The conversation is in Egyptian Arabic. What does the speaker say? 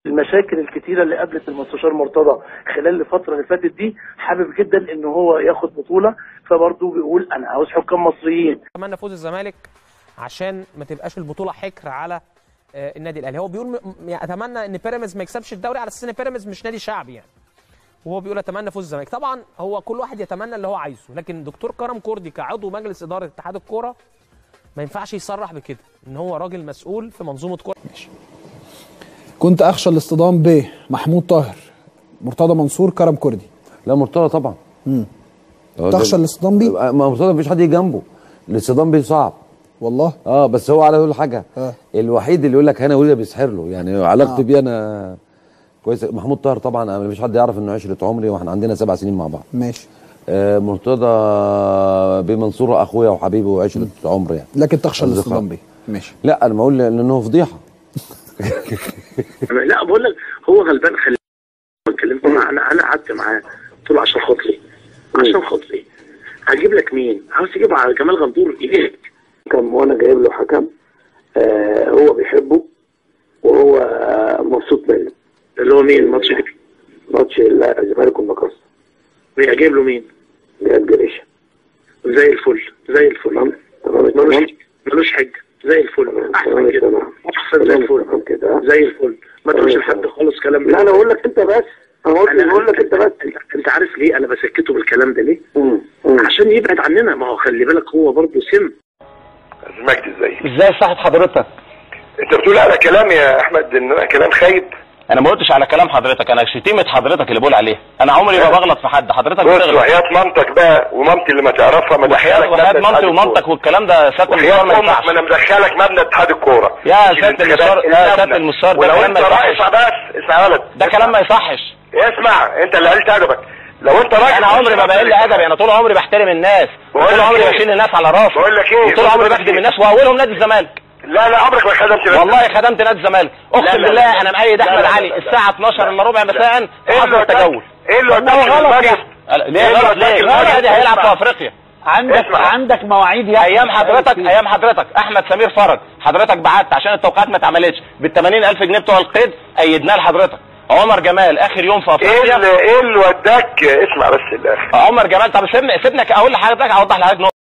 المشاكل الكتيرة اللي قابلت المستشار مرتضى خلال الفترة اللي فاتت دي حابب جدا ان هو ياخد بطولة فبرضه بيقول انا عاوز حكام مصريين اتمنى فوز الزمالك عشان ما تبقاش البطوله حكر على آه، النادي الاهلي هو بيقول م- م- يعني اتمنى ان بيراميدز ما يكسبش الدوري على اساس ان بيراميدز مش نادي شعبي يعني وهو بيقول اتمنى فوز الزمالك طبعا هو كل واحد يتمنى اللي هو عايزه لكن دكتور كرم كردي كعضو مجلس اداره اتحاد الكوره ما ينفعش يصرح بكده ان هو راجل مسؤول في منظومه كوره كنت اخشى الاصطدام ب محمود طاهر مرتضى منصور كرم كردي لا مرتضى طبعا هو ده- تخشى الاصطدام بيه ما مرتضى مفيش حد يجي جنبه الاصطدام بيه صعب والله اه بس هو على كل حاجه آه. الوحيد اللي يقول لك هنا وليد بيسحر له يعني علاقتي آه. بيه انا كويسه محمود طاهر طبعا أنا مفيش حد يعرف انه عشره عمري واحنا عندنا سبع سنين مع بعض ماشي آه مرتضى بمنصور اخويا وحبيبي وعشره عمر يعني لكن تخشى أصدقاء. الاصطدام بيه ماشي لا انا بقول لانه فضيحه أنا- لا بقول لك هو غلبان خلي اتكلمت معاه انا انا قعدت معاه قلت له عشان خاطري عشان خاطري هجيب لك مين؟ عاوز تجيبه على جمال غندور ايديك كم وانا جايب له حكم آه هو بيحبه وهو آه مبسوط منه اللي هو مين الماتش ده؟ ماتش الزمالك والمقص جايب له مين؟ جايب جريشة زي الفل زي الفل ملوش ملوش حجه زي الفل احسن كده احسن زي الفل زي الفل ما تقولش لحد خالص كلام لا انا اقول لك انت بس انا بقول لك انت بس انت عارف ليه انا بسكته بالكلام ده ليه؟ عشان يبعد عننا ما هو خلي بالك هو برضه سم مجدي ازاي ازاي صحة حضرتك؟ انت بتقول على كلام يا احمد ان انا كلام خايب انا ما قلتش على كلام حضرتك انا شتيمة حضرتك اللي بقول عليه انا عمري ما بغلط في حد حضرتك بص بتغلط وحياة مامتك بقى ومامتي اللي ما تعرفها ما وحياة دخلك وحياة مبنى مامتي اتحاد ومامتك الكورة. والكلام ده سيادة وحياة المستشار ما امك ينفعش ما انا مدخلك مبنى اتحاد الكوره يا في سيادة الانتخابات المستشار يا المبنى. سيادة المستشار ده ولو كلام انت ما رايح يصحش اسمع بس اسمع يا ولد ده كلام ما يصحش اسمع انت اللي قلت ادبك لو انت رايح انا عمري ما بقل ادبي انا طول عمري بحترم الناس بقول طول لك عمري ايه؟ بشيل الناس على راسي بقول لك ايه؟ وطول عمري بقول لك بخدم ايه؟ الناس واولهم نادي الزمالك لا لا عمرك ما خدمت نفسك. والله خدمت نادي الزمالك لا، اقسم لا، بالله لا. انا مأيد لا، احمد لا، لا، علي لا. الساعة 12 الا ربع مساء ايه اللي حصل وداك تجول ايه اللي وداك هو غلط المجلس؟ يعني ليه ايه اللي غلط وداك ليه؟ المجلس؟ النادي هيلعب في اسمع. افريقيا عندك اسمع. عندك مواعيد يا ايام حضرتك ايام حضرتك احمد سمير فرج حضرتك بعت عشان التوقيعات ما اتعملتش بال 80000 جنيه بتوع القيد ايدناه لحضرتك عمر جمال اخر يوم في ايه افريقيا اللي ايه اللي وداك اسمع بس الاخر عمر جمال طب سيبني سيبني اقول لحضرتك اوضح لحضرتك